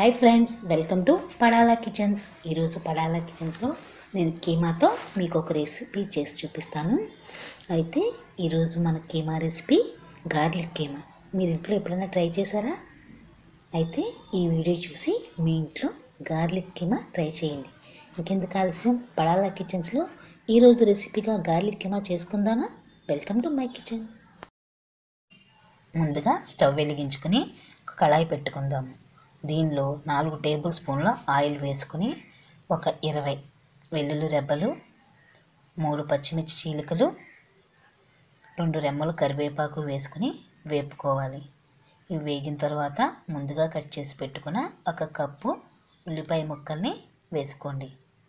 hi friends welcome to Padala kitchens ఈరోజు పడాలా కిచెన్స్లో నేను కీమాతో మీకు ఒక రెసిపీ చేసి చూపిస్తాను అయితే ఈరోజు మన కీమా రెసిపీ గార్లిక్ కీమా మీరు ఇంట్లో ఎప్పుడైనా ట్రై చేశారా అయితే ఈ వీడియో చూసి మీ ఇంట్లో గార్లిక్ కీమా ట్రై చేయండి ఇంకెందుకు ఆలస్యం పడాలా కిచెన్స్లో ఈరోజు రెసిపీగా గార్లిక్ కీమా చేసుకుందామా వెల్కమ్ టు మై కిచెన్ ముందుగా స్టవ్ వెలిగించుకుని ఒక కళాయి పెట్టుకుందాము దీనిలో నాలుగు టేబుల్ స్పూన్ల ఆయిల్ వేసుకుని ఒక ఇరవై వెల్లుల్లి రెబ్బలు మూడు పచ్చిమిర్చి చీలికలు రెండు రెమ్మలు కరివేపాకు వేసుకుని వేపుకోవాలి ఇవి వేగిన తర్వాత ముందుగా కట్ చేసి పెట్టుకున్న ఒక కప్పు ఉల్లిపాయ ముక్కల్ని వేసుకోండి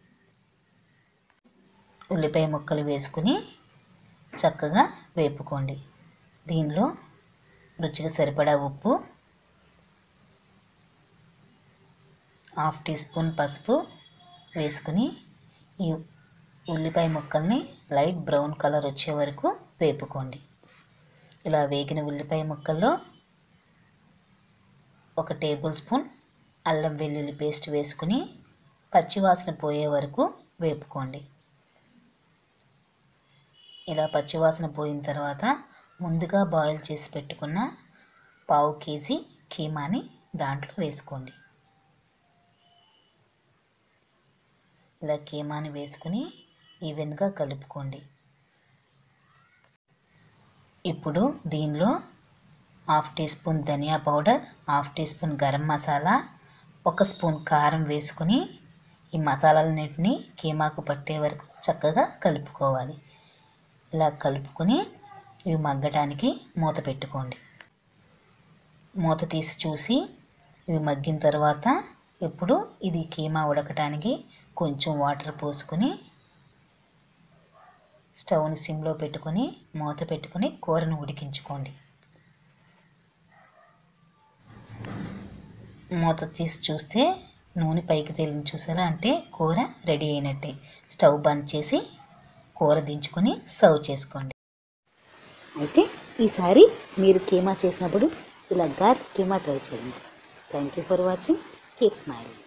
ఉల్లిపాయ ముక్కలు వేసుకుని చక్కగా వేపుకోండి దీనిలో రుచికి సరిపడా ఉప్పు హాఫ్ టీ స్పూన్ పసుపు వేసుకుని ఈ ఉల్లిపాయ ముక్కల్ని లైట్ బ్రౌన్ కలర్ వచ్చే వరకు వేపుకోండి ఇలా వేగిన ఉల్లిపాయ ముక్కల్లో ఒక టేబుల్ స్పూన్ అల్లం వెల్లుల్లి పేస్ట్ వేసుకుని పచ్చివాసన పోయే వరకు వేపుకోండి ఇలా పచ్చివాసన పోయిన తర్వాత ముందుగా బాయిల్ చేసి పెట్టుకున్న పావు కేజీ కీమాని దాంట్లో వేసుకోండి ఇలా కీమాని వేసుకుని ఈవెన్గా కలుపుకోండి ఇప్పుడు దీనిలో హాఫ్ టీ స్పూన్ ధనియా powder half teaspoon garam masala ఒక స్పూన్ కారం వేసుకుని ఈ మసాలాలన్నింటినీ కీమాకు పట్టే వరకు చక్కగా కలుపుకోవాలి ఇలా కలుపుకొని ఇవి మగ్గడానికి మూత పెట్టుకోండి మూత తీసి చూసి ఇవి మగ్గిన తర్వాత ఇప్పుడు ఇది కీమా ఉడకటానికి కొంచెం వాటర్ పోసుకొని స్టవ్ని సిమ్లో పెట్టుకొని మూత పెట్టుకొని కూరను ఉడికించుకోండి మూత తీసి చూస్తే నూనె పైకి తేలింది చూసారా అంటే కూర రెడీ అయినట్టే స్టవ్ బంద్ చేసి కూర దించుకొని సర్వ్ చేసుకోండి అయితే ఈసారి మీరు కీమా చేసినప్పుడు ఇలా గార్లిక్ కీమా ట్రై చేయండి thank you for watching keep smiling